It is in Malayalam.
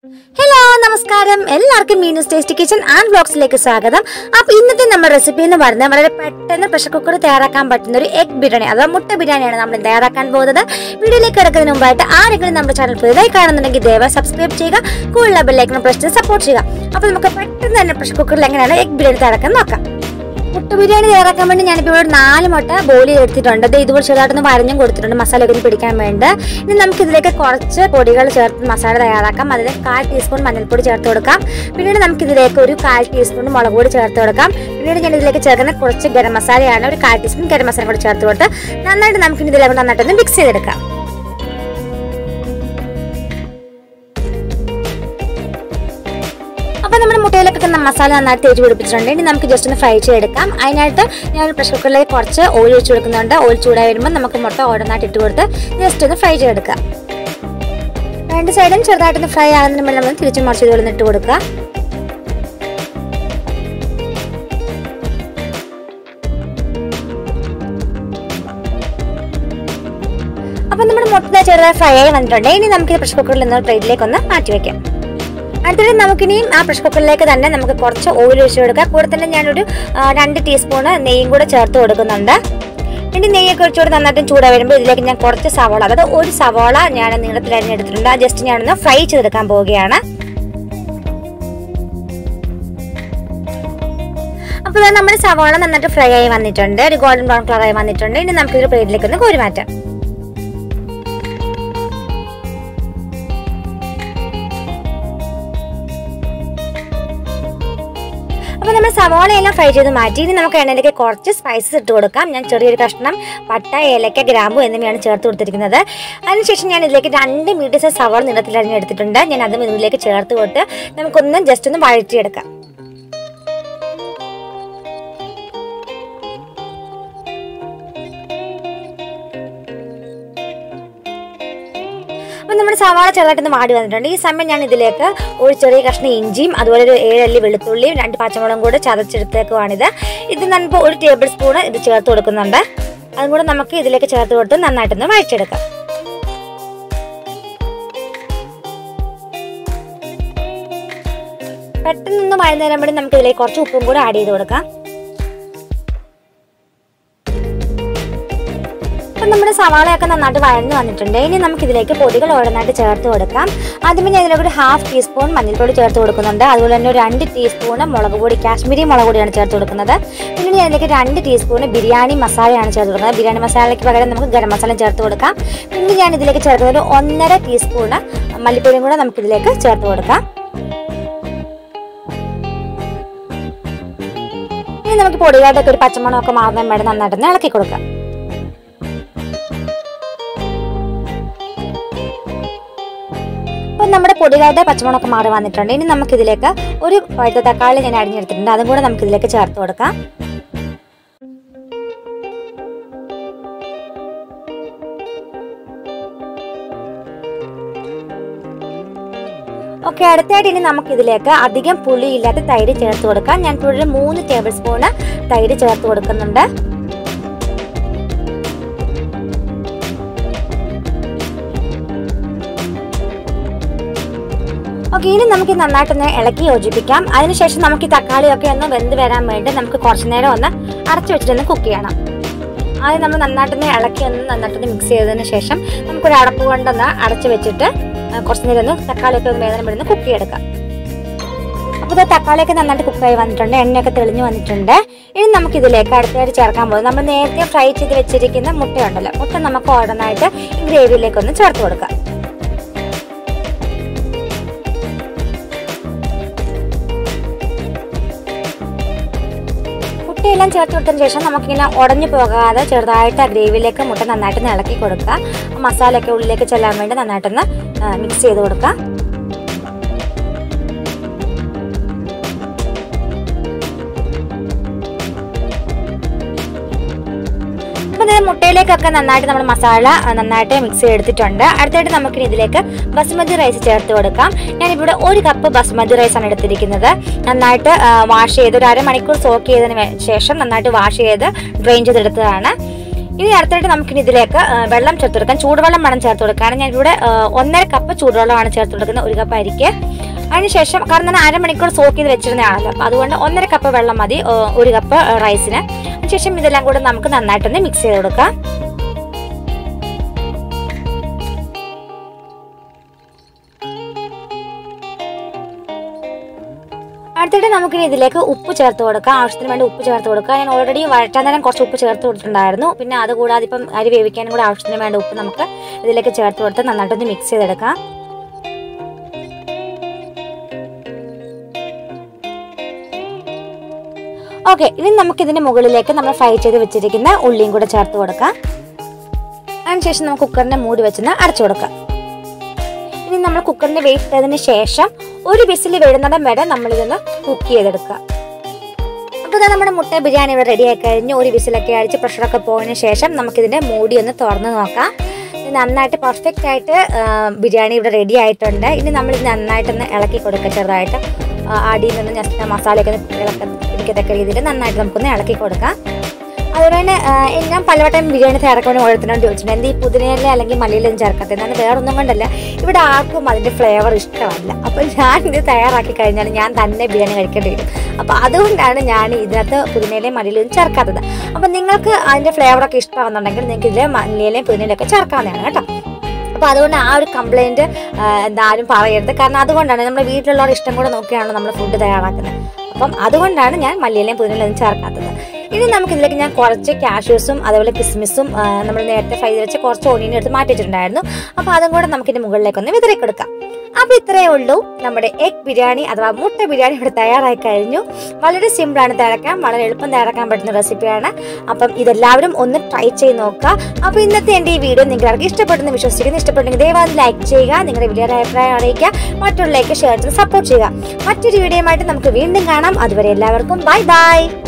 ഹലോ നമസ്കാരം എല്ലാവർക്കും മീനൂസ് ടേസ്റ്റി കിച്ചൺ ആൻഡ് ബ്ലോഗ്സിലേക്ക് സ്വാഗതം അപ്പൊ ഇന്നത്തെ നമ്മുടെ റെസിപ്പി എന്ന് പറയുന്നത് വളരെ പെട്ടെന്ന് പ്രഷർ കുക്കർ തയ്യാറാക്കാൻ പറ്റുന്ന ഒരു എഗ് ബിരിയാണി അഥവാ മുട്ട ബിരിയാണിയാണ് നമ്മൾ തയ്യാറാക്കാൻ പോകുന്നത് വീഡിയോയിലേക്ക് കിടക്കുന്നതിന് മുമ്പായിട്ട് ആരെങ്കിലും നമ്മുടെ ചാനൽ പുതുതായി കാണുന്നുണ്ടെങ്കിൽ ദയവായി സബ്സ്ക്രൈബ് ചെയ്യുക കൂടുതൽ ബെല്ലൈക്കൺ പ്രസ് ചെയ്ത് സപ്പോർട്ട് ചെയ്യുക അപ്പൊ നമുക്ക് പെട്ടെന്ന് തന്നെ പ്രഷർ കുക്കറിൽ എങ്ങനെയാണ് എഗ് ബിരിയാണി തയ്യാറാക്കാൻ നോക്കാം മുട്ട ബിരിയാണി തയ്യാറാക്കാൻ വേണ്ടി ഞാനിപ്പോൾ ഇവിടെ ഒരു നാല് മുട്ട ബോയിൽ എടുത്തിട്ടുണ്ട് അത് ഇതുപോലെ ചെറുതായിട്ടൊന്ന് വരഞ്ഞും കൊടുത്തിട്ടുണ്ട് മസാല ഒക്കെ ഒന്ന് പിടിക്കാൻ വേണ്ടി ഇനി നമുക്ക് ഇതിലേക്ക് കുറച്ച് പൊടികൾ ചേർത്ത് മസാല തയ്യാറാക്കാം അതിൽ കാൽ ടീസ്പൂൺ മഞ്ഞൾപ്പൊടി ചേർത്ത് കൊടുക്കാം പിന്നീട് നമുക്ക് ഇതിലേക്ക് ഒരു കാൽ ടീസ്പൂൺ മുളക് പൊടി ചേർത്ത് കൊടുക്കാം പിന്നീട് ഞാൻ ഇതിലേക്ക് ചേർക്കുന്ന കുറച്ച് ഗരം മസാലയാണ് ഒരു കാൽ ടീസ്പൂൺ ഗരം മസാല കൂടി ചേർത്ത് കൊടുത്ത് നന്നായിട്ട് നമുക്ക് ഇതിലേക്ക് നന്നായിട്ടൊന്ന് മിക്സ് ചെയ്തെടുക്കാം അപ്പോൾ നമ്മുടെ മുട്ടയിലൊക്കെ മസാല നന്നായിട്ട് തേച്ച് പിടിപ്പിച്ചിട്ടുണ്ട് ഇനി നമുക്ക് ജസ്റ്റ് ഒന്ന് ഫ്രൈ ചെയ്തെടുക്കാം അതിനായിട്ട് ഞാൻ പ്രഷർ കുക്കറിലേക്ക് കുറച്ച് ഓയിൽ ഒഴിച്ച് കൊടുക്കുന്നുണ്ട് ഓയിൽ ചൂടായി വരുമ്പോൾ നമുക്ക് മുട്ട ഓരോന്നായിട്ട് ഇട്ട് കൊടുത്ത് ജസ്റ്റ് ഒന്ന് ഫ്രൈ ചെയ്തെടുക്കാം രണ്ട് സൈഡും ചെറുതായിട്ടൊന്ന് ഫ്രൈ ആകുന്നതിന് മുന്നേ നമ്മൾ തിരിച്ച് മറിച്ച് ഇതുപോലെ ഇട്ട് കൊടുക്കുക അപ്പം നമ്മുടെ മുട്ട ചെറുതായി ഫ്രൈ ആയി വന്നിട്ടുണ്ട് ഇനി നമുക്ക് പ്രഷർ കുക്കറിൽ നിന്ന് പ്ലേറ്റിലേക്ക് ഒന്ന് മാറ്റി വെക്കാം അടുത്തിട്ട് നമുക്കിനിയും ആ പ്രഷർ കുക്കറിലേക്ക് തന്നെ നമുക്ക് കുറച്ച് ഓയിൽ ഒഴിച്ച് കൊടുക്കാം കൂടെ തന്നെ ഞാനൊരു ആ, രണ്ട് ടീസ്പൂണ് നെയ്യും കൂടെ ചേർത്ത് കൊടുക്കുന്നുണ്ട് ഇനി നെയ്യൊക്കെ ഒഴിച്ചുകൂടെ നന്നായിട്ട് ചൂടായി വരുമ്പോൾ ഇതിലേക്ക് ഞാൻ കുറച്ച് സവാള അതായത് ഒരു സവാള ഞാൻ നീളത്തിൽ അരിഞ്ഞെടുത്തിട്ടുണ്ട് ആ ജസ്റ്റ് ഞാനൊന്ന് ഫ്രൈ ചെയ്തെടുക്കാൻ പോവുകയാണ് അപ്പോൾ ദാ നമ്മുടെ സവാള നന്നായിട്ട് ഫ്രൈ ആയി വന്നിട്ടുണ്ട് ഒരു ഗോൾഡൻ ബ്രൗൺ കളർ ആയി വന്നിട്ടുണ്ട് ഇനി നമുക്കിതൊരു പ്ലേറ്റിലേക്ക് ഒന്ന് കോരി മാറ്റാം അപ്പോൾ നമ്മൾ സവാളയെല്ലാം ഫ്രൈ ചെയ്ത് മാറ്റി ഇനി നമുക്ക് എണ്ണയിലേക്ക് കുറച്ച് സ്പൈസസ് ഇട്ട് കൊടുക്കാം ഞാൻ ചെറിയൊരു കഷ്ണം പട്ട ഏലക്ക ഗ്രാമ്പു എന്നിവയാണ് ചേർത്ത് കൊടുത്തിരിക്കുന്നത് അതിനുശേഷം ഞാൻ ഇതിലേക്ക് രണ്ട് മീഡിയം സൈസ് സവാള നീളത്തിൽ അരിഞ്ഞെടുത്തിട്ടുണ്ട് ഞാൻ അതും ഇതിലേക്ക് ചേർത്ത് കൊടുത്ത് നമുക്കൊന്ന് ജസ്റ്റ് ഒന്ന് വഴറ്റിയെടുക്കാം അപ്പം നമ്മുടെ സവാള ചെറുതായിട്ടൊന്ന് വാടി വന്നിട്ടുണ്ട് ഈ സമയം ഞാൻ ഇതിലേക്ക് ഒരു ചെറിയ കഷ്ണം ഇഞ്ചിയും അതുപോലെ ഒരു ഏഴല്ലി വെളുത്തുള്ളിയും രണ്ട് പച്ചമുളകും കൂടെ ചതച്ചെടുത്തേക്കുവാണിത് ഇത് നമുക്ക് ഒരു ടേബിൾ സ്പൂൺ ഇത് ചേർത്ത് കൊടുക്കുന്നുണ്ട് അതും കൂടെ നമുക്ക് ഇതിലേക്ക് ചേർത്ത് കൊടുത്ത് നന്നായിട്ടൊന്ന് വഴിച്ചെടുക്കാം പെട്ടെന്നൊന്ന് വഴുന്നേരം വേണ്ടി നമുക്ക് ഇതിലേക്ക് കുറച്ച് ഉപ്പും കൂടെ ആഡ് ചെയ്ത് കൊടുക്കാം അപ്പം നമ്മുടെ സവാളയൊക്കെ നന്നായിട്ട് വഴന്നു വന്നിട്ടുണ്ട് ഇനി നമുക്ക് ഇതിലേക്ക് പൊടികൾ ഓരോന്നായിട്ട് ചേർത്ത് കൊടുക്കാം ആദ്യമേ ഞാൻ ഇതിലേക്ക് ഒരു ഹാഫ് ടീസ്പൂൺ മഞ്ഞൾപ്പൊടി ചേർത്ത് കൊടുക്കുന്നുണ്ട് അതുപോലെ തന്നെ ഒരു രണ്ട് ടീസ്പൂൺ മുളക് പൊടി കാശ്മീരി മുളക് പൊടിയാണ് ചേർത്ത് കൊടുക്കുന്നത് പിന്നെ ഞാൻ ഇതിലേക്ക് രണ്ട് ടീസ്പൂൺ ബിരിയാണി മസാലയാണ് ചേർത്ത് കൊടുക്കുന്നത് ബിരിയാണി മസാലയ്ക്ക് പകരം നമുക്ക് ഗരം മസാല ചേർത്ത് കൊടുക്കാം പിന്നെ ഞാൻ ഇതിലേക്ക് ചേർക്കുന്നത് ഒരു ഒന്നര ടീസ്പൂൺ മല്ലിപ്പൊടിയും കൂടെ നമുക്ക് ഇതിലേക്ക് ചേർത്ത് കൊടുക്കാം ഇനി നമുക്ക് പൊടിയായിട്ടൊക്കെ ഒരു പച്ചമണമൊക്കെ മാറുന്ന വേണ്ടി നന്നായിട്ടൊന്ന് ഇളക്കി കൊടുക്കാം അപ്പം നമ്മുടെ പൊടികളുടെ പച്ചമുളകൊക്കെ മാറി വന്നിട്ടുണ്ട് ഇനി നമുക്ക് ഇതിലേക്ക് ഒരു പഴുത്ത തക്കാളി ഞാൻ അരിഞ്ഞെടുത്തിട്ടുണ്ട് അതും കൂടെ നമുക്ക് ഇതിലേക്ക് ചേർത്ത് കൊടുക്കാം ഓക്കെ അടുത്തായിട്ട് ഇനി നമുക്ക് ഇതിലേക്ക് അധികം പുളിയില്ലാത്ത തൈര് ചേർത്ത് കൊടുക്കാം ഞാൻ ഇപ്പോൾ ഒരു മൂന്ന് ടേബിൾ സ്പൂണ് തൈര് ചേർത്ത് കൊടുക്കുന്നുണ്ട് ഓക്കെ ഇനി നമുക്ക് നന്നായിട്ടൊന്ന് ഇളക്കി യോജിപ്പിക്കാം അതിനുശേഷം നമുക്ക് ഈ തക്കാളിയൊക്കെ ഒന്ന് വെന്ത് വരാൻ വേണ്ടി നമുക്ക് കുറച്ച് നേരം ഒന്ന് അടച്ചു വെച്ചിട്ടൊന്ന് കുക്ക് ചെയ്യണം ആദ്യം നമ്മൾ നന്നായിട്ടൊന്ന് ഇളക്കി ഒന്ന് നന്നായിട്ടൊന്ന് മിക്സ് ചെയ്തതിന് ശേഷം നമുക്കൊരു അടപ്പ് കൊണ്ടൊന്ന് അടച്ചു വെച്ചിട്ട് ആ, കുറച്ച് നേരം ഒന്ന് തക്കാളിയൊക്കെ ഒന്ന് വേദന വിടുന്ന് കുക്ക് ചെയ്തെടുക്കാം അപ്പോൾ ഇത് തക്കാളിയൊക്കെ നന്നായിട്ട് കുക്കായി വന്നിട്ടുണ്ട് എണ്ണയൊക്കെ തെളിഞ്ഞു വന്നിട്ടുണ്ട് ഇനി നമുക്ക് ഇതിലേക്ക് അടുത്തായിട്ട് ചേർക്കാൻ പോകുന്നത് നമ്മൾ നേരത്തെ ഫ്രൈ ചെയ്ത് വെച്ചിരിക്കുന്ന മുട്ടയുണ്ടല്ലോ മുട്ട നമുക്ക് ഓരോന്നായിട്ട് ഈ ഗ്രേവിയിലേക്ക് ഒന്ന് ചേർത്ത് കൊടുക്കാം മുട്ടയെല്ലാം ചേർത്ത് കൊടുത്തതിന് ശേഷം നമുക്കിങ്ങനെ ഉടഞ്ഞു പോകാതെ ചെറുതായിട്ട് ആ ഗ്രേവിയിലേക്ക് മുട്ട നന്നായിട്ട് ഇളക്കി കൊടുക്കുക ആ മസാലയൊക്കെ ഉള്ളിലേക്ക് ചെല്ലാൻ വേണ്ടി നന്നായിട്ടൊന്ന് മിക്സ് ചെയ്ത് കൊടുക്കുക അപ്പോൾ ഇത് മുട്ടയിലേക്കൊക്കെ നന്നായിട്ട് നമ്മൾ മസാല ആ, നന്നായിട്ട് മിക്സ് ചെയ്തെടുത്തിട്ടുണ്ട് അടുത്തായിട്ട് നമുക്ക് ഇതിലേക്ക് ബസുമതി റൈസ് ചേർത്ത് കൊടുക്കാം ഞാനിവിടെ ഒരു കപ്പ് ബസുമതി റൈസ് ആണ് എടുത്തിരിക്കുന്നത് നന്നായിട്ട് വാഷ് ചെയ്ത് ഒരു അരമണിക്കൂർ സോക്ക് ചെയ്തതിന് വേ- ശേഷം നന്നായിട്ട് വാഷ് ചെയ്ത് ഡ്രെയിൻ ചെയ്തെടുത്തതാണ് ഇനി അടുത്തായിട്ട് നമുക്കിനി ഇതിലേക്ക് ആ, വെള്ളം ചേർത്ത് കൊടുക്കാം ചൂടുവെള്ളം വേണം ചേർത്ത് കൊടുക്കാൻ ഞാനിവിടെ ആ, ഒന്നര കപ്പ് ചൂടുവെള്ളമാണ് ചേർത്ത് കൊടുക്കുന്നത് ഒരു കപ്പ് അരിക്ക് അതിനുശേഷം കാരണം ഞാൻ അരമണിക്കൂർ സോക്ക് ചെയ്ത് വെച്ചിരുന്നതാണല്ലോ അപ്പോൾ അതുകൊണ്ട് ഒന്നര കപ്പ് വെള്ളം മതി ഏ, ഒരു കപ്പ് റൈസിന് അതിനുശേഷം ഇതെല്ലാം കൂടെ നമുക്ക് നന്നായിട്ടൊന്ന് മിക്സ് ചെയ്ത് കൊടുക്കാം അടുത്തിട്ട് നമുക്ക് ഇതിലേക്ക് ഉപ്പ് ചേർത്ത് കൊടുക്കാം ആവശ്യത്തിന് വേണ്ടി ഉപ്പ് ചേർത്ത് കൊടുക്കാം ഞാൻ ഓൾറെഡി വഴറ്റാൻ നേരം കുറച്ച് ഉപ്പ് ചേർത്ത് കൊടുത്തിട്ടുണ്ടായിരുന്നു പിന്നെ അതുകൂടാതെ ഇപ്പം അരി വേവിക്കാനും കൂടെ ആവശ്യത്തിന് വേണ്ട ഉപ്പ് നമുക്ക് ഇതിലേക്ക് ചേർത്ത് കൊടുത്ത് നന്നായിട്ടൊന്ന് മിക്സ് ചെയ്തെടുക്കാം ഓക്കെ ഇനി നമുക്ക് ഇതിന്റെ മുകളിലേക്ക് നമ്മൾ ഫ്രൈ ചെയ്ത് വെച്ചിരിക്കുന്ന ഉള്ളിയും കൂടെ ചേർത്ത് കൊടുക്കാം അതിനുശേഷം നമുക്ക് കുക്കറിന്റെ മൂടി വെച്ചൊന്ന് അടച്ചു കൊടുക്കാം ഇനി നമ്മൾ കുക്കറിന്റെ വെയിറ്റ് ഇട്ടതിന് ശേഷം ഒരു വിസിൽ വീഴുന്നിടം വരെ നമ്മളിതൊന്ന് കുക്ക് ചെയ്തെടുക്കുക അപ്പോൾ ഇതാ നമ്മുടെ മുട്ട ബിരിയാണി ഇവിടെ റെഡി ആയി കഴിഞ്ഞ് ഒരു വിസിലൊക്കെ അടിച്ച് പ്രഷറൊക്കെ പോയതിന് ശേഷം നമുക്കിതിൻ്റെ മൂടി ഒന്ന് തുറന്ന് നോക്കാം ഇത് നന്നായിട്ട് പെർഫെക്റ്റ് ആയിട്ട് ആ, ബിരിയാണി ഇവിടെ റെഡി ആയിട്ടുണ്ട് ഇനി നമ്മൾ ഇത് നന്നായിട്ടൊന്ന് ഇളക്കി കൊടുക്കുക ചെറുതായിട്ട് ആ, അടിയിൽ നിന്ന് ജസ്റ്റ് മസാലയൊക്കെ ഒന്ന് ഇളക്ക പിടിക്കത്തക്ക രീതിയിൽ നന്നായിട്ട് നമുക്കൊന്ന് ഇളക്കി കൊടുക്കാം അതുപോലെ തന്നെ ആ, ഞാൻ പലവട്ടം ബിരിയാണി തയ്യാറാക്കാൻ വേണ്ടി ഓരോരുത്തരോട് ചോദിച്ചിട്ടുണ്ട് എന്ത് ഈ പുതിനയില അല്ലെങ്കിൽ മല്ലിയിലും ചേർക്കത്തെ എന്നാണ് വേറൊന്നും കൊണ്ടല്ല ഇവിടെ ആർക്കും അതിൻ്റെ ഫ്ലേവർ ഇഷ്ടമല്ല അപ്പോൾ ഞാൻ ഇത് തയ്യാറാക്കി കഴിഞ്ഞാൽ ഞാൻ തന്നെ ബിരിയാണി കഴിക്കേണ്ടി വരും അപ്പോൾ അതുകൊണ്ടാണ് ഞാൻ ഇതിനകത്ത് പുതിനയിലയും മല്ലിയിലും ചേർക്കാത്തത് അപ്പോൾ നിങ്ങൾക്ക് അതിൻ്റെ ഫ്ലേവറൊക്കെ ഇഷ്ടമാണെന്നുണ്ടെങ്കിൽ നിങ്ങൾക്ക് ഇതിൽ മല്ലിയിലയും പുതിനയിലും ഒക്കെ ചേർക്കാവുന്നതാണ് കേട്ടോ അപ്പോൾ അതുകൊണ്ട് ആ ഒരു കംപ്ലൈൻറ്റ് എന്തായാലും പറയരുത് കാരണം അതുകൊണ്ടാണ് നമ്മുടെ വീട്ടിലുള്ളവരുടെ ഇഷ്ടം കൂടെ നോക്കിയാണല്ലോ നമ്മൾ ഫുഡ് തയ്യാറാക്കുന്നത് അപ്പം അതുകൊണ്ടാണ് ഞാൻ മല്ലിയിലയും പുതിനയിലും ചേർക്കാത്തത് ഇനി നമുക്ക് ഇതിലേക്ക് ഞാൻ കുറച്ച് കാഷ്യൂസും അതേപോലെ കിസ്മിസും ആ, നമ്മൾ നേരത്തെ ഫ്രൈ ചെയ്ത് വെച്ച് കുറച്ച് ഓണിയനും എടുത്ത് മാറ്റി വെച്ചിട്ടുണ്ടായിരുന്നു അപ്പോൾ അതും കൂടെ നമുക്ക് ഇതിന്റെ മുകളിലേക്കൊന്ന് വിതറി കൊടുക്കാം അപ്പോൾ ഇത്രയേ ഉള്ളൂ നമ്മുടെ എഗ് ബിരിയാണി അഥവാ മുട്ട ബിരിയാണി ഇവിടെ തയ്യാറായി കഴിഞ്ഞു വളരെ സിമ്പിളാണ് തയ്യാറാക്കാൻ വളരെ എളുപ്പം തയ്യാറാക്കാൻ പറ്റുന്ന റെസിപ്പിയാണ് അപ്പം ഇതെല്ലാവരും ഒന്ന് ട്രൈ ചെയ്ത് നോക്കുക അപ്പോൾ ഇന്നത്തെ എൻ്റെ ഈ വീഡിയോ നിങ്ങൾക്ക് ഇഷ്ടപ്പെട്ടെന്ന് വിശ്വസിക്കുന്നു ഇഷ്ടപ്പെട്ടെങ്കിൽ ദയവായി ലൈക്ക് ചെയ്യുക നിങ്ങളുടെ വലിയ അഭിപ്രായം അറിയിക്കുക മറ്റുള്ളവർക്ക് ഷെയർ ചെയ്ത് സപ്പോർട്ട് ചെയ്യുക മറ്റൊരു വീഡിയോയുമായിട്ട് നമുക്ക് വീണ്ടും കാണാം അതുവരെ എല്ലാവർക്കും ബൈ ബൈ